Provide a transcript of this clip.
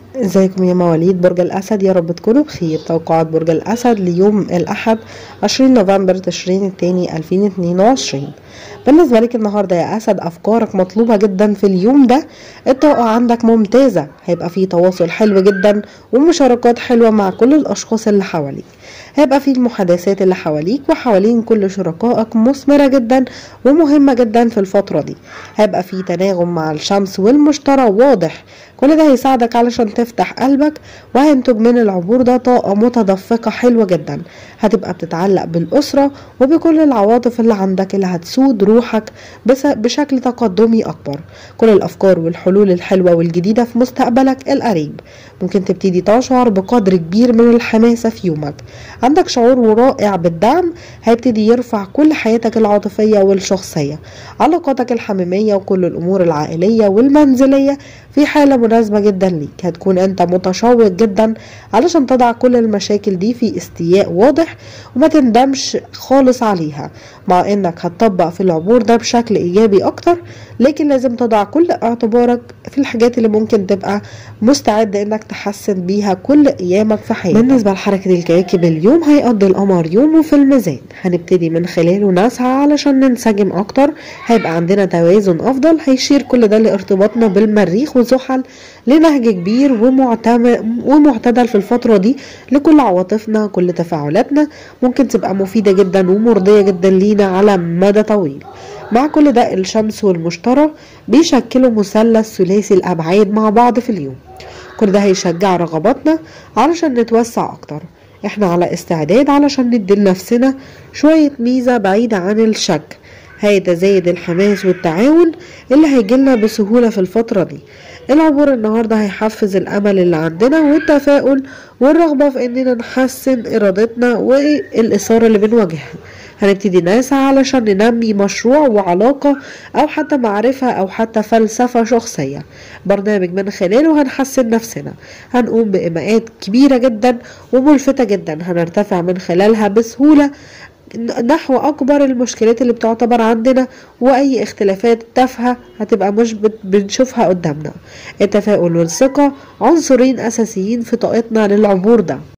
ازيكم يا مواليد برج الأسد يا رب تكونوا بخير توقعات برج الأسد ليوم الأحد 20 نوفمبر تشرين الثاني 2022 بالنسبة لك النهاردة يا أسد أفكارك مطلوبة جدا في اليوم ده الطاقة عندك ممتازة هيبقى فيه تواصل حلو جدا ومشاركات حلوة مع كل الأشخاص اللي حواليك هيبقى فيه المحادثات اللي حواليك وحوالين كل شركائك مثمرة جدا ومهمة جدا في الفترة دي هيبقى فيه تناغم مع الشمس والمشتري واضح كل ده هيساعدك علشان تفتح قلبك وهينتج من العبور ده طاقة متدفقة حلوة جدا هتبقى بتتعلق بالأسرة وبكل العواطف اللي عندك اللي هتسود روحك بشكل تقدمي أكبر كل الأفكار والحلول الحلوة والجديدة في مستقبلك القريب ممكن تبتدي تشعر بقدر كبير من الحماسة في يومك عندك شعور رائع بالدعم هيبتدي يرفع كل حياتك العاطفية والشخصية علاقاتك الحميمية وكل الأمور العائلية والمنزلية في حالة مناسبة جدا ليك هتكون انت متشوق جدا علشان تضع كل المشاكل دي في استياء واضح وما تندمش خالص عليها مع انك هتطبق في العبور ده بشكل ايجابي اكتر لكن لازم تضع كل اعتبارك في الحاجات اللي ممكن تبقى مستعد انك تحسن بيها كل ايامك في حياتك بالنسبة لحركة الكواكب اليوم هيقضي القمر يومه في الميزان هنبتدي من خلاله نسعى علشان ننسجم اكتر هيبقى عندنا توازن افضل هيشير كل ده لارتباطنا بالمريخ وزحل لنهج كبير ومعتدل في الفترة دي لكل عواطفنا كل تفاعلاتنا ممكن تبقى مفيدة جدا ومرضية جدا لينا على مدى طويل مع كل ده الشمس والمشتري بيشكلوا مثلث ثلاثي الأبعاد مع بعض في اليوم كل ده هيشجع رغباتنا علشان نتوسع أكتر احنا على استعداد علشان ندي لنفسنا شوية ميزة بعيدة عن الشك هيتزايد الحماس والتعاون اللي هيجيلنا بسهولة في الفترة دي العبور النهاردة هيحفز الأمل اللي عندنا والتفاؤل والرغبة في إننا نحسن إرادتنا والإثارة اللي بنواجهها هنبتدي نسعى علشان ننمي مشروع وعلاقة أو حتى معرفة أو حتى فلسفة شخصية برنامج من خلاله هنحسن نفسنا هنقوم بإيماءات كبيرة جدا وملفتة جدا هنرتفع من خلالها بسهولة نحو أكبر المشكلات اللي بتعتبر عندنا وأي اختلافات تافهة هتبقى مش بنشوفها قدامنا التفاؤل والثقة عنصرين أساسيين في طاقتنا للعبور ده